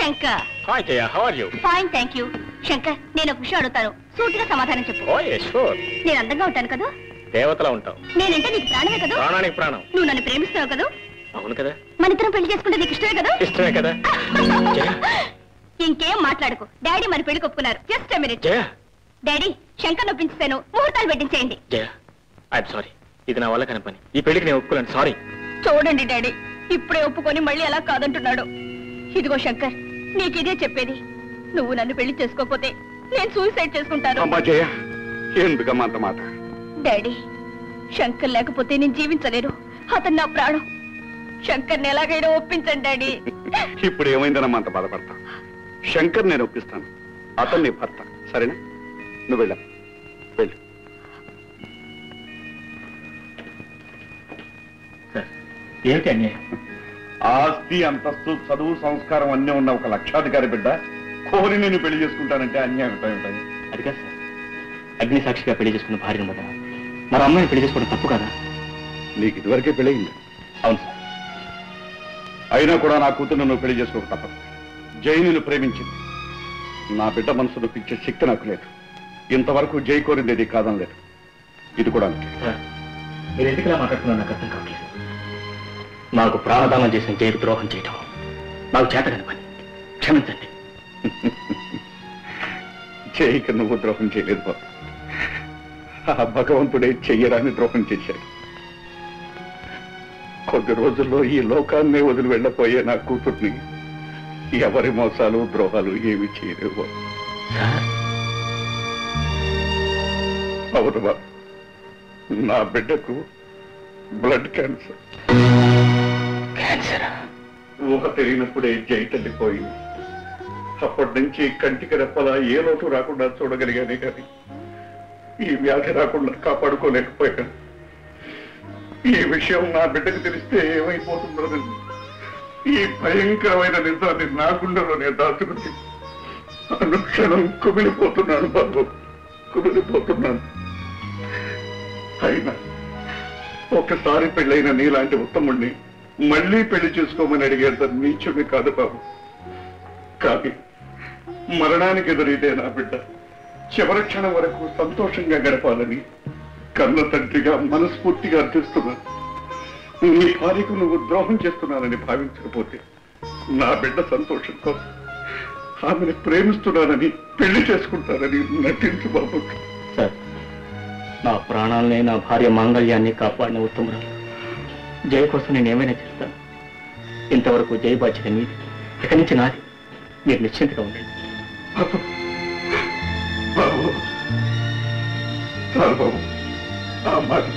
Shankar hi Jaya how are you fine thank you Shankar నేను ఒక విషయం అడుగుతాను సూటిగా సమాధానం చెప్పు ఓ ఎస్ షూర్ నేను అందంగా ఉంటాను కదా దేవతలా ఉంటావు నేనంటే నీకు ప్రాణమే కదా ప్రాణానికి ప్రాణం నువ్వు నన్ను ప్రేమిస్తున్నావు కదా అవును కదా మన ఇద్దరం పెళ్లి చేసుకుంటే నీకు ఇష్టమే కదా ఇష్టమే కదా జయ ఇంకేం మాట్లాడకు డాడీ మరి పెళ్లి ఒప్పుకున్నారు just minute Jaya daddy Shankar నొప్పించాను ముహూర్తాలు పెట్టించేయండి జయ ఐఎమ్ సారీ ఇది నా వల్ల కాని పని ఈ పెళ్లికి నేను ఒప్పుకోలేను సారీ చూడండి డాడీ ఇప్పుడే ఒప్పుకొని మళ్ళీ అలా కాదంటున్నాడు ఇదిగో శంకర్ నీకు ఇదే చెప్పేది నువ్వు నన్ను పెళ్లి చేసుకోకపోతే నేను సూసైడ్ చేసుకుంటాను అమ్మా జయ ఎందుకమ్మా అంత మాట డాడీ శంకర్ లేకపోతే నేను జీవించలేను అతను నా ప్రాణం శంకర్ని ఎలాగైనా ఒప్పించండి డాడీ ఇప్పుడు ఏమైందనమ్మా అంత బాధపడతా శంకర్ నేను ఒప్పిస్తాను అతను నీ భర్త సరేనా నువ్వు వెళ్ళా వెళ్ళు సార్ ఏమిటి అన్యాయం ఆస్తి అంతస్తు చదువు సంస్కారం అన్నీ ఉన్న ఒక లక్షాధికారి బిడ్డ కోరి నేను పెళ్లి చేసుకుంటానంటే అన్యాయం ఉంటాయి అది కాదు సార్ అగ్ని సాక్షిగా పెళ్లి చేసుకున్న భార్యను కదా మరి అమ్మాయిని పెళ్లి చేసుకోవడం తప్పు కదా నీకు ఇదివరకే పెళ్ళయింది అవును సార్ అయినా కూడా నా కూతురు నువ్వు పెళ్లి చేసుకోక తప్పదు జై నిన్ను ప్రేమించింది నా బిడ్డ మనసు నొప్పించే శక్తి నాకు లేదు ఇంతవరకు జై కోరింది ఇది కాదని లేదు ఇది కూడా అంతే సార్ మీరు ఎందుకు ఇలా మాట్లాడుతున్నారు నాకు అర్థం కావట్లేదు నాకు ప్రాణదానం చేసిన జైలు ద్రోహం చేయటం నాకు చేతగని పని క్షమించండి జైకి నువ్వు ద్రోహం చేయలేదు బాబు ఆ భగవంతుడే చెయ్యరాని ద్రోహం చేశాడు కొద్ది రోజుల్లో ఈ లోకాన్నే వదిలి వెళ్ళపోయే నా కూతుర్ని ఎవరి మోసాలు ద్రోహాలు ఏమి చేయలేవు బాబు. సార్ అవును బాబు నా బిడ్డకు బ్లడ్ క్యాన్సర్ క్యాన్సర్ ఊహ తెలియనప్పుడే జై తల్లిపోయింది అప్పటి నుంచి కంటికి రెప్పలా ఏ లోటు రాకుండా చూడగలిగానే కానీ ఈ వ్యాధి రాకుండా కాపాడుకోలేకపోయాను ఈ విషయం నా బిడ్డకు తెలిస్తే ఏమైపోతుందోనని ఈ భయంకరమైన నిజాన్ని నా గుండెలోనే దాచుకుని అనుక్షణం కుమిలిపోతున్నాను బాబు కుమిలిపోతున్నాను అయినా ఒకసారి పెళ్ళైన నీలాంటి ఉత్తముణ్ణి మళ్ళీ పెళ్లి చేసుకోమని అడిగేంత నీచుని కాదు బాబు కాకి మరణానికి ఎదురైతే నా బిడ్డ చివరి క్షణం వరకు సంతోషంగా గడపాలని కన్న తండ్రిగా మనస్ఫూర్తిగా అర్థిస్తున్నాను నీ భార్యకు నువ్వు ద్రోహం చేస్తున్నానని భావించకపోతే నా బిడ్డ సంతోషం కోసం ఆమెను ప్రేమిస్తున్నానని పెళ్లి చేసుకుంటానని నటించు బాబు సార్ నా ప్రాణాలనే నా భార్య మాంగళ్యాన్ని కాపాడిన ఉత్తమరాలు జయ కోసం నేను ఏమైనా చేస్తాను ఇంతవరకు జయ బాధ్యత మీది ఇక నుంచి నాది మీరు నిశ్చింతగా ఉండండి బాబు బాబు చాలు బాబు ఆ మాట